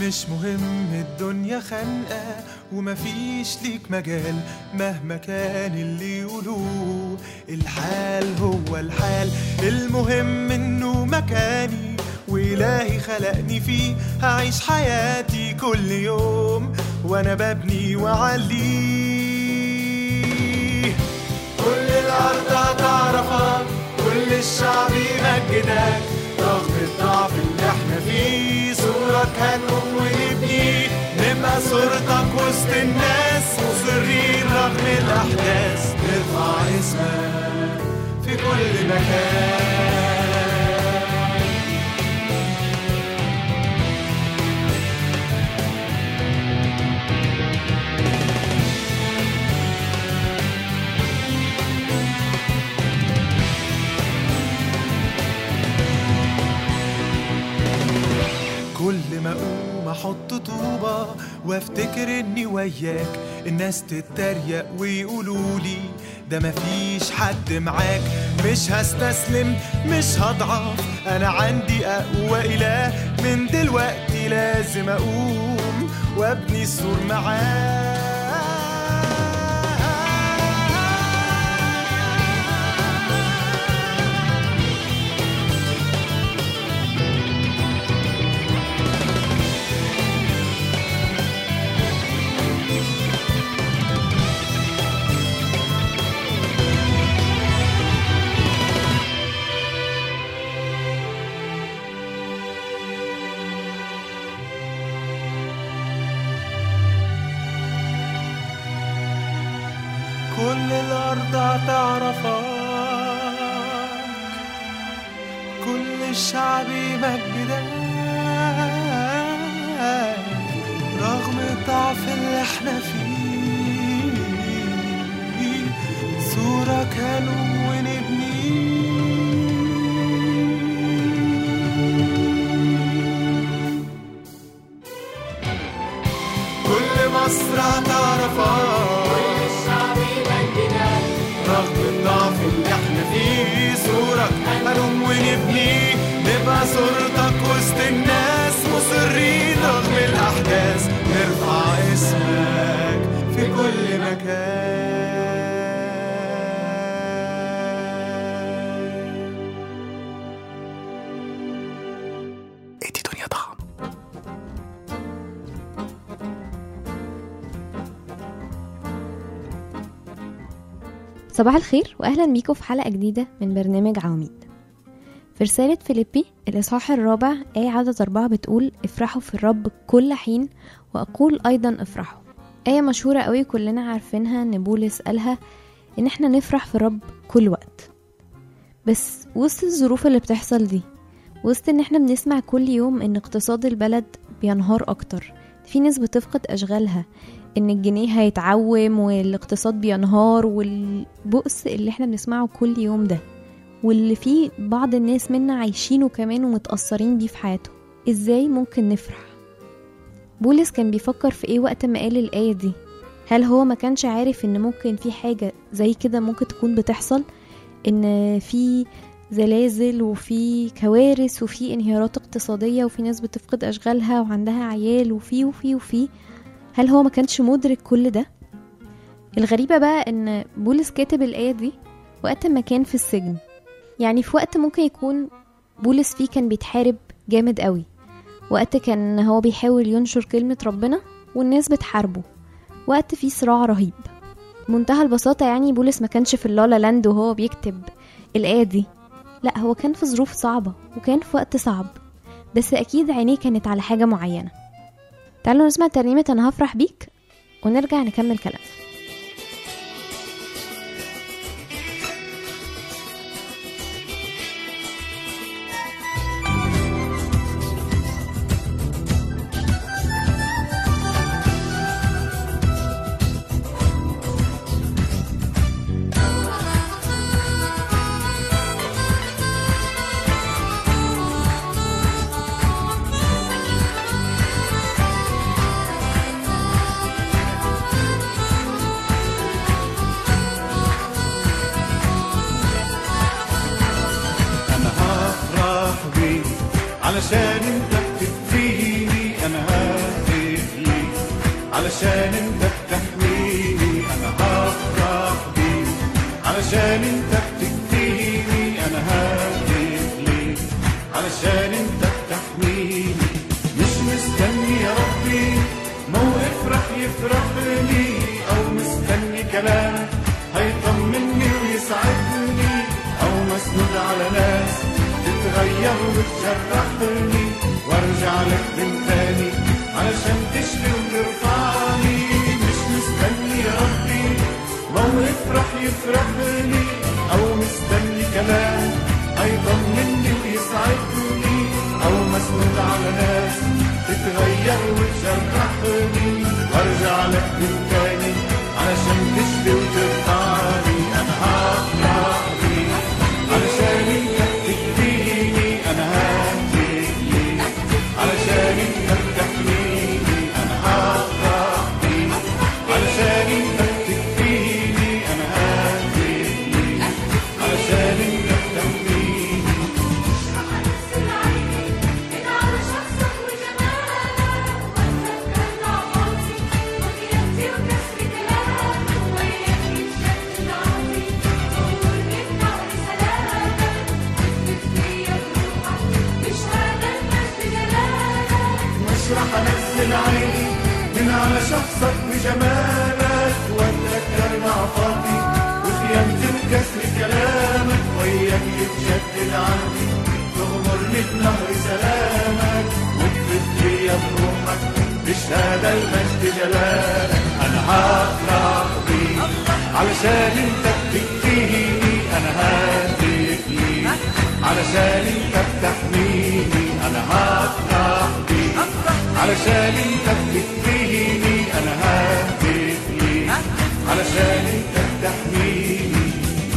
مش مهم الدنيا خانقة ومفيش ليك مجال مهما كان اللي يقولوه الحال هو الحال المهم انه مكاني وإلهي خلقني فيه هعيش حياتي كل يوم وأنا ببني وعليه كل الأرض هتعرفك كل الشعب يمجدك رغم الضعف اللي احنا فيه صورك هنقوم ونبني نبقى صورتك وسط الناس مصرين رغم الأحداث نرفع اسمك في كل مكان كل ما اقوم احط طوبة وافتكر اني وياك الناس تتريق ويقولوا لي ده مفيش حد معاك مش هستسلم مش هضعف انا عندي اقوى اله من دلوقتي لازم اقوم وابني السور معاه كل الأرض هتعرفك كل الشعب يمجدك رغم الضعف اللي احنا فيه صورة كانوا ونبني كل مصر هتعرفك رغم الضعف اللي احنا فيه صورك هنقوم ونبني نبقى صورتك وسط الناس مصرين رغم الأحداث نرفع اسمك في كل مكان ادي دنيا طعم صباح الخير واهلا بيكم في حلقه جديده من برنامج عواميد في رسالة فيليبي الإصحاح الرابع آية عدد أربعة بتقول افرحوا في الرب كل حين وأقول أيضا افرحوا آية مشهورة قوي كلنا عارفينها إن بولس قالها إن احنا نفرح في الرب كل وقت بس وسط الظروف اللي بتحصل دي وسط إن احنا بنسمع كل يوم إن اقتصاد البلد بينهار أكتر في ناس بتفقد أشغالها إن الجنيه هيتعوم والاقتصاد بينهار والبؤس اللي احنا بنسمعه كل يوم ده واللي فيه بعض الناس منا عايشينه كمان ومتأثرين بيه في حياتهم ازاي ممكن نفرح بولس كان بيفكر في ايه وقت ما قال الآية دي هل هو ما كانش عارف ان ممكن في حاجة زي كده ممكن تكون بتحصل ان في زلازل وفي كوارث وفي انهيارات اقتصادية وفي ناس بتفقد أشغالها وعندها عيال وفي وفي وفي هل هو ما كانش مدرك كل ده؟ الغريبة بقى ان بولس كاتب الآية دي وقت ما كان في السجن يعني في وقت ممكن يكون بولس فيه كان بيتحارب جامد قوي وقت كان هو بيحاول ينشر كلمة ربنا والناس بتحاربه وقت فيه صراع رهيب منتهى البساطة يعني بولس ما كانش في اللالا لاند وهو بيكتب الآية دي لا هو كان في ظروف صعبة وكان في وقت صعب بس أكيد عينيه كانت على حاجة معينة تعالوا نسمع ترنيمة أنا هفرح بيك ونرجع نكمل كلامنا أنا علشان انت بتكفيني انا هاتف ليك علشان انت بتحميني مش مستني يا ربي موقف رح يفرح لي او مستني كلام هيطمني ويسعدني او مسنود على ناس تتغير وتجرحني وارجع لك من تاني علشان تشفي وترفعني مش مستني يا ربي موقف رح يفرح لي او مستني كلام هيطمني ويسعدني او مسنود على ناس تتغير وتجرحني وارجع لك من تاني علشان تشفي وترفعني انا هفرح بيك علشان انت بتكفيني انا هاتيك ليك علشان انت بتحميني انا هفرح بيك علشان انت بتكفيني انا هاتيك ليك علشان انت بتحميني مش رح انزل عيني من على شخصك وجمالك واتذكر ضعفاتي وخيانتي وكسر كلامك وياك يتجدد عندي تغمرني بنهر سلامك وتفت فيا بروحك بشهادة المجد جلالك انا هفرح بيك علشان انت بتكفيني انا هاتف ليك علشان انت بتحميني انا هفرح بيك علشان انت بتكفيني انا هاتف ليك علشان انت بتحميني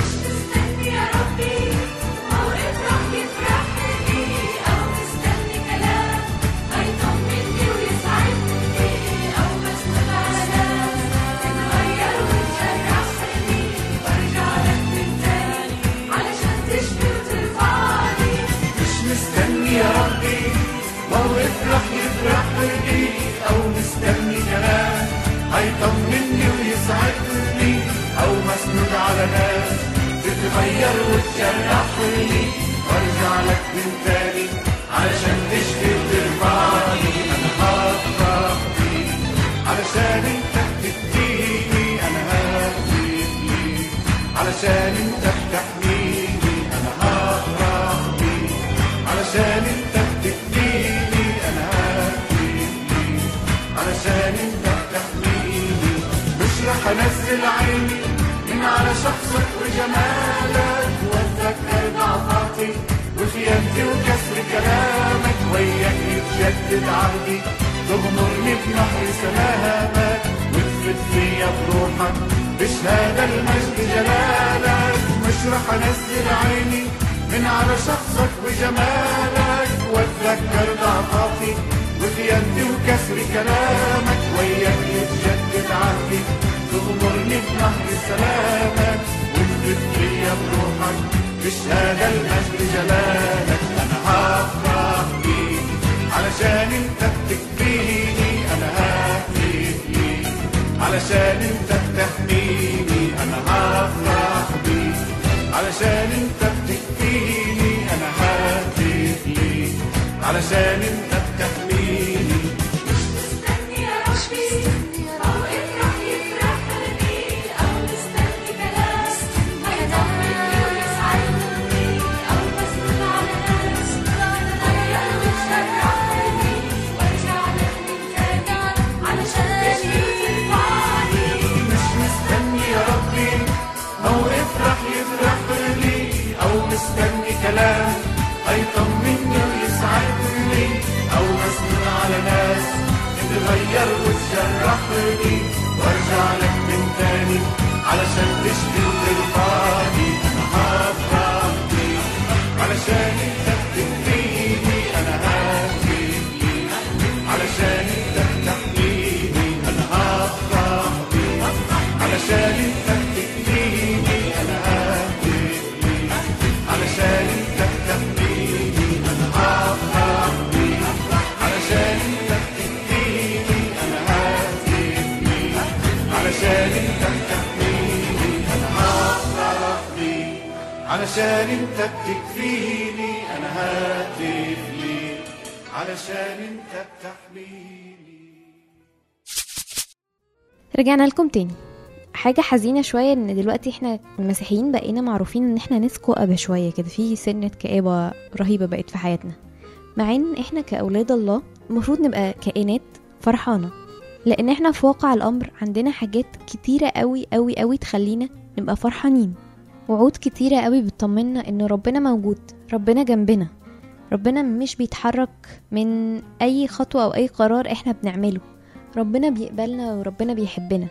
مش مستني يا ربي موقف رح يفرح لي او مستني كلام هيطمني ويسعدني او مسنود على ناس تتغير وتجرحني وارجع لك من تاني علشان تشفي وترفعني انا هفرح بيك علشان انت بتديني انا هاتف ليك علشان انت بتحميني انا هفرح بيك علشان انت بتديني انا هاتف ليك علشان انت بتحميني مش رح انزل عيني من على شخصك وجمالك واتذكر ضعفاتي وخيانتي وكسر كلامك وياك يتجدد عهدي تغمرني بنهر سلامك وتفت فيا بروحك بشهادة المجد جلالك مش رح انزل عيني من على شخصك وجمالك واتذكر ضعفاتي وخيانتي وكسر كلامك وياك يتجدد عهدي تغمرني بنهر سلامك وتفت فيا بروحك بشهادة المجد جلالك انا هفرح بيك علشان انت بتكفيني انا هاتف ليك علشان انت بتحميني انا هفرح بيك علشان انت بتكفيني انا هاتف ليك علشان انت بتحميني مش مستني يا ربي موقف رح يفرح لي او مستني كلام هيطمني ويسعدني او مسنون على ناس تتغير وتجرحني وارجع لك من تاني علشان تشفي وترفعني انا هفرح بيك علشان انت بتكفيني انا هاتف ليك علشان انت بتحميني انا هفرح بيك علشان انت بتكفيني انا هاتف ليك علشان انت بتحميني انا هفرح بيك علشان انت بتكفيني انا هاتف ليك علشان انت بتحميني علشان انت بتكفيني انا هاتف ليك علشان انت بتحميني رجعنا لكم تاني حاجة حزينة شوية ان دلوقتي احنا المسيحيين بقينا معروفين ان احنا ناس كئبة شوية كده في سنة كآبة رهيبة بقت في حياتنا مع ان احنا كأولاد الله المفروض نبقى كائنات فرحانة لان احنا في واقع الامر عندنا حاجات كتيرة قوي قوي قوي تخلينا نبقى فرحانين وعود كتيرة قوي بتطمنا ان ربنا موجود ربنا جنبنا ربنا مش بيتحرك من اي خطوة او اي قرار احنا بنعمله ربنا بيقبلنا وربنا بيحبنا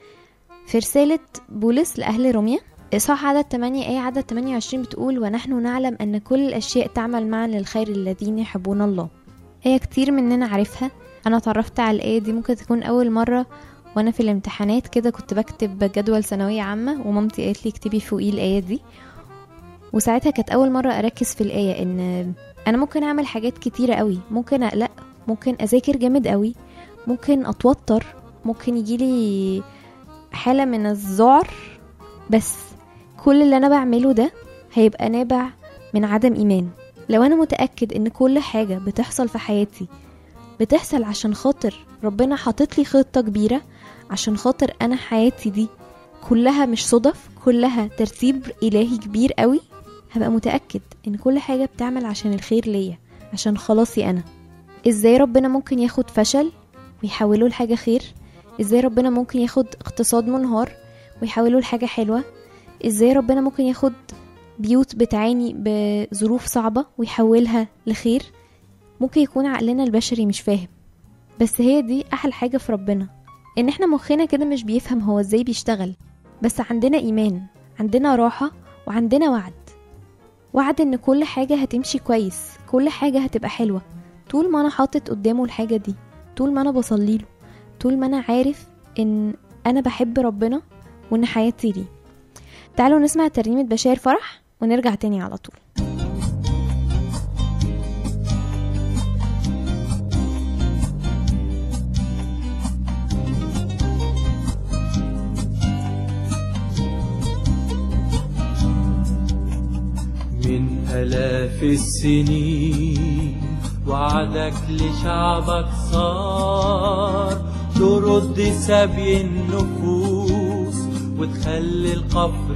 في رسالة بولس لأهل روميا إصحاح عدد 8 آية عدد 28 بتقول ونحن نعلم أن كل الأشياء تعمل معا للخير الذين يحبون الله آية كتير مننا عارفها أنا اتعرفت على الآية دي ممكن تكون أول مرة وأنا في الامتحانات كده كنت بكتب جدول ثانوية عامة ومامتي قالت لي اكتبي فوقيه الآية دي وساعتها كانت أول مرة أركز في الآية إن أنا ممكن أعمل حاجات كتيرة قوي ممكن أقلق ممكن أذاكر جامد قوي ممكن أتوتر ممكن يجيلي حالة من الذعر بس كل اللي أنا بعمله ده هيبقى نابع من عدم إيمان لو أنا متأكد إن كل حاجة بتحصل في حياتي بتحصل عشان خاطر ربنا حاطط لي خطة كبيرة عشان خاطر أنا حياتي دي كلها مش صدف كلها ترتيب إلهي كبير قوي هبقى متأكد إن كل حاجة بتعمل عشان الخير ليا عشان خلاصي أنا إزاي ربنا ممكن ياخد فشل ويحوله لحاجة خير ازاي ربنا ممكن ياخد اقتصاد منهار ويحوله لحاجة حلوة ازاي ربنا ممكن ياخد بيوت بتعاني بظروف صعبة ويحولها لخير ممكن يكون عقلنا البشري مش فاهم بس هي دي احلى حاجة في ربنا ان احنا مخنا كده مش بيفهم هو ازاي بيشتغل بس عندنا ايمان عندنا راحة وعندنا وعد وعد ان كل حاجة هتمشي كويس كل حاجة هتبقى حلوة طول ما انا حاطط قدامه الحاجة دي طول ما انا بصليله طول ما انا عارف ان انا بحب ربنا وان حياتي ليه تعالوا نسمع ترنيمة بشاير فرح ونرجع تاني على طول من آلاف السنين وعدك لشعبك صار ترد سبي النفوس وتخلي القفر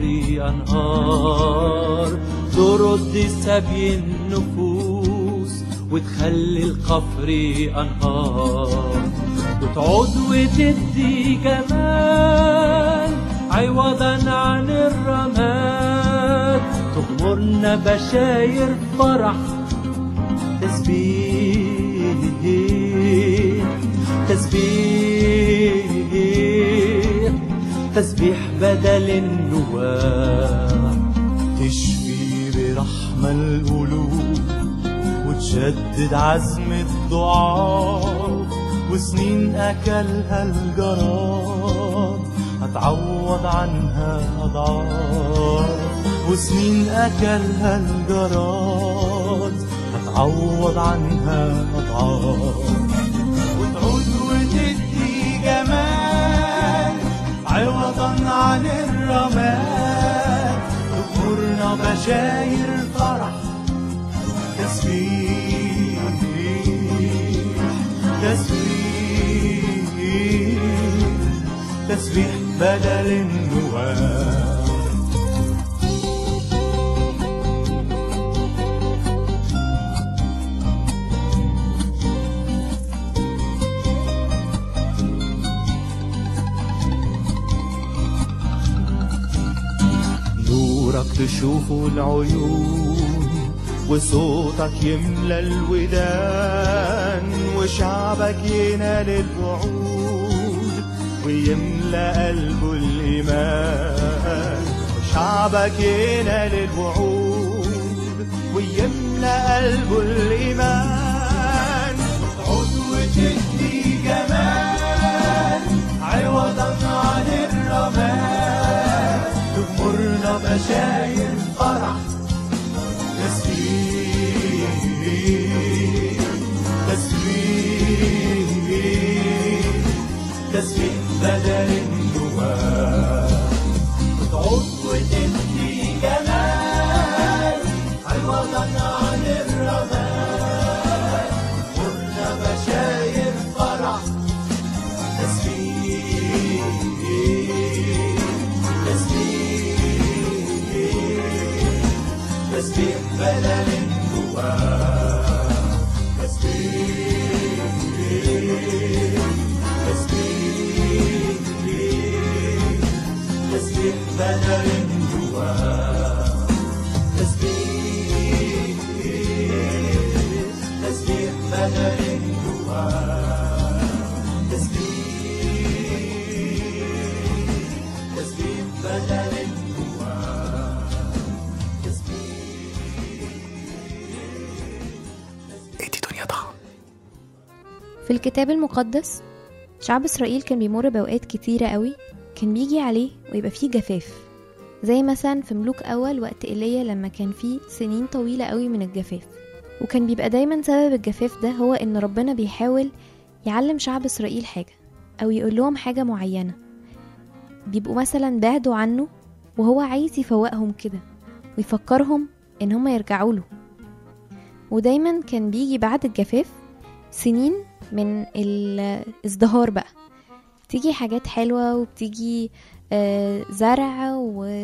أنهار ترد سبي النفوس وتخلي القفر أنهار وتعود وتدي جمال عوضا عن الرماد تغمرنا بشاير فرح تسبيح تسبيح تسبيح بدل النواح تشفي برحمة القلوب وتجدد عزم الضعاف وسنين أكلها الجراد هتعوض عنها أضعاف وسنين أكلها الجراد هتعوض عنها أضعاف وتعود وتدي جمال عوضا عن الرماد تغمرنا بشاير فرح تسبيح تسبيح تسبيح بدل النواه نورك تشوفه العيون وصوتك يملى الودان وشعبك ينال الوعود ويملى قلبه الإيمان شعبك ينال الوعود ويملى قلبه الإيمان تعود وتدي جمال عوضا عن الرماد تغمرنا بشاير فرح تسبيح تسبيح تسبيح بدل النواه تعود وتدي جمال تسبيح بدل النواح تسبيح تسبيح تسبيح بدل النواح تسبيح تسبيح بدل النواح تسبيح تسبيح بدل النواح ادي دنيا ضخم في الكتاب المقدس شعب إسرائيل كان بيمر بأوقات كتيرة قوي كان بيجي عليه ويبقى فيه جفاف زي مثلا في ملوك أول وقت إيليا لما كان فيه سنين طويلة قوي من الجفاف وكان بيبقى دايما سبب الجفاف ده هو إن ربنا بيحاول يعلم شعب إسرائيل حاجة أو يقول لهم حاجة معينة بيبقوا مثلا بعدوا عنه وهو عايز يفوقهم كده ويفكرهم إن هما يرجعوا له ودايما كان بيجي بعد الجفاف سنين من الازدهار بقى بتيجي حاجات حلوة وبتيجي آه، زرع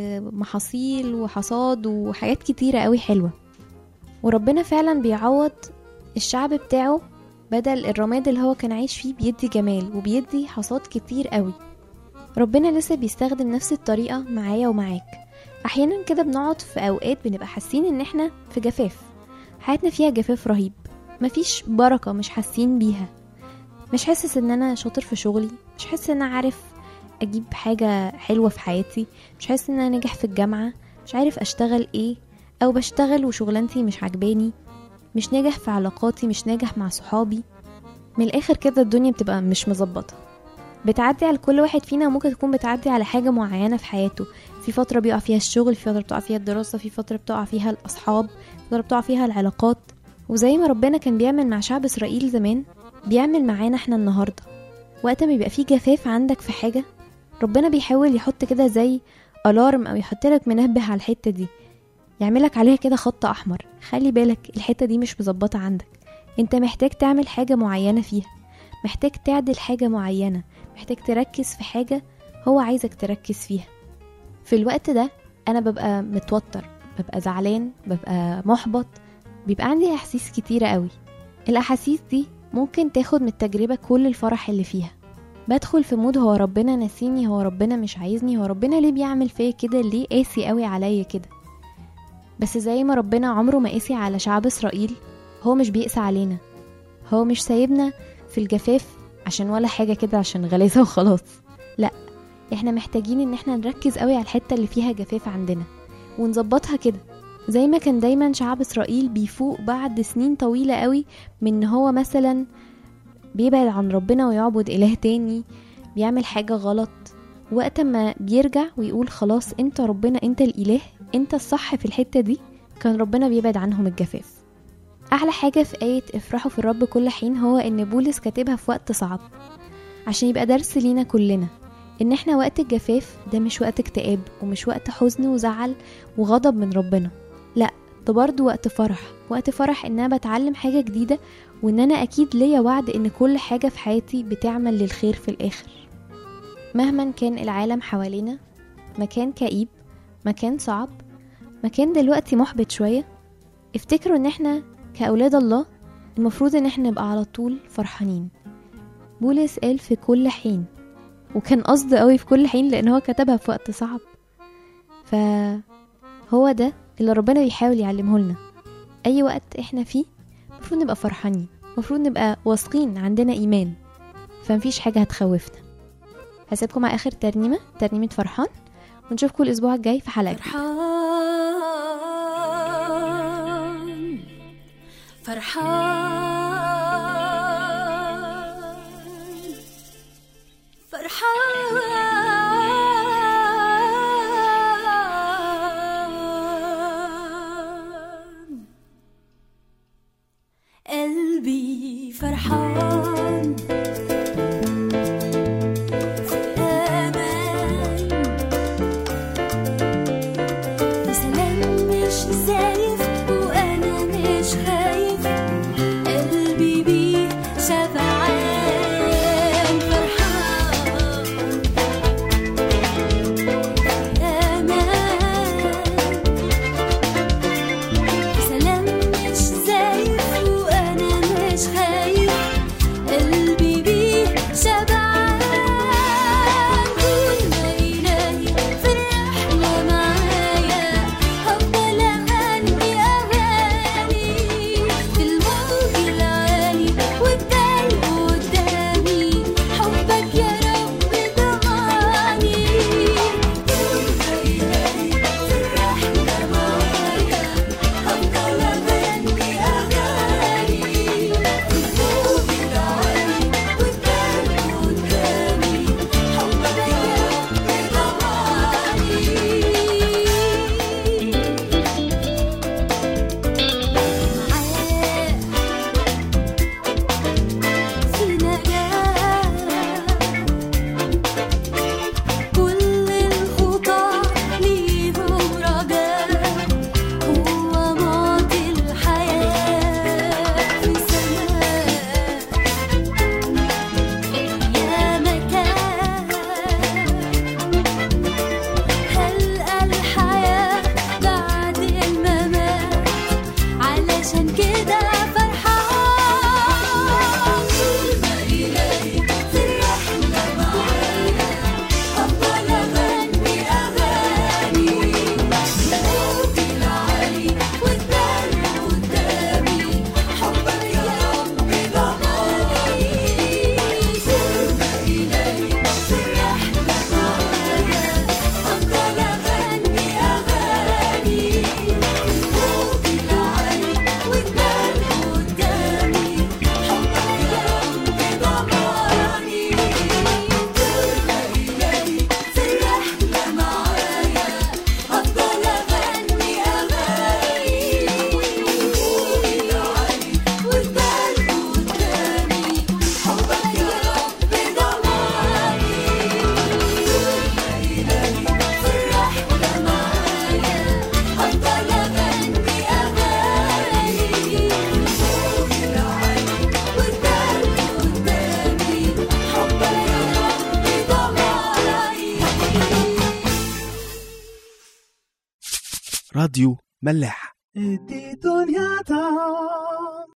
ومحاصيل وحصاد وحاجات كتيرة قوي حلوة وربنا فعلا بيعوض الشعب بتاعه بدل الرماد اللي هو كان عايش فيه بيدي جمال وبيدي حصاد كتير قوي ربنا لسه بيستخدم نفس الطريقة معايا ومعاك أحيانا كده بنقعد في أوقات بنبقى حاسين إن إحنا في جفاف حياتنا فيها جفاف رهيب مفيش بركة مش حاسين بيها مش حاسس ان انا شاطر في شغلي مش حاسس ان انا عارف اجيب حاجة حلوة في حياتي مش حاسس ان انا ناجح في الجامعة مش عارف اشتغل ايه او بشتغل وشغلانتي مش عجباني مش ناجح في علاقاتي مش ناجح مع صحابي من الاخر كده الدنيا بتبقى مش مظبطة بتعدي على كل واحد فينا وممكن تكون بتعدي على حاجة معينة في حياته في فترة بيقع فيها الشغل في فترة بتقع فيها الدراسة في فترة بتقع فيها الأصحاب في فترة بتقع فيها العلاقات وزي ما ربنا كان بيعمل مع شعب إسرائيل زمان بيعمل معانا احنا النهاردة وقت ما بيبقى فيه جفاف عندك في حاجة ربنا بيحاول يحط كده زي ألارم أو يحط لك منبه على الحتة دي يعملك عليها كده خط أحمر خلي بالك الحتة دي مش مظبطة عندك انت محتاج تعمل حاجة معينة فيها محتاج تعدل حاجة معينة محتاج تركز في حاجة هو عايزك تركز فيها في الوقت ده أنا ببقى متوتر ببقى زعلان ببقى محبط بيبقى عندي أحاسيس كتيرة قوي الأحاسيس دي ممكن تاخد من التجربة كل الفرح اللي فيها بدخل في مود هو ربنا ناسيني هو ربنا مش عايزني هو ربنا ليه بيعمل فيا كده ليه قاسي قوي عليا كده بس زي ما ربنا عمره ما قاسي على شعب إسرائيل هو مش بيقسى علينا هو مش سايبنا في الجفاف عشان ولا حاجة كده عشان غلاسة وخلاص لا احنا محتاجين ان احنا نركز قوي على الحتة اللي فيها جفاف عندنا ونظبطها كده زي ما كان دايما شعب اسرائيل بيفوق بعد سنين طويلة قوي من ان هو مثلا بيبعد عن ربنا ويعبد اله تاني بيعمل حاجة غلط وقت ما بيرجع ويقول خلاص انت ربنا انت الاله انت الصح في الحتة دي كان ربنا بيبعد عنهم الجفاف احلى حاجة في آية افرحوا في الرب كل حين هو ان بولس كاتبها في وقت صعب عشان يبقى درس لينا كلنا ان احنا وقت الجفاف ده مش وقت اكتئاب ومش وقت حزن وزعل وغضب من ربنا لا ده برضه وقت فرح وقت فرح ان انا بتعلم حاجة جديدة وان انا اكيد ليا وعد ان كل حاجة في حياتي بتعمل للخير في الاخر مهما كان العالم حوالينا مكان كئيب مكان صعب مكان دلوقتي محبط شوية افتكروا ان احنا كأولاد الله المفروض ان احنا نبقى على طول فرحانين بولس قال في كل حين وكان قصده قوي في كل حين لان هو كتبها في وقت صعب فهو ده اللي ربنا بيحاول يعلمه لنا اي وقت احنا فيه المفروض نبقى فرحانين المفروض نبقى واثقين عندنا ايمان فمفيش حاجه هتخوفنا هسيبكم مع اخر ترنيمه ترنيمه فرحان ونشوفكم الاسبوع الجاي في حلقه جديدة. فرحان فرحان فرحان قلبي فرحان في أمان في سلام مش زايف وأنا مش خايف قلبي بيه شبعان فرحان في أمان راديو ملاح دي دنيا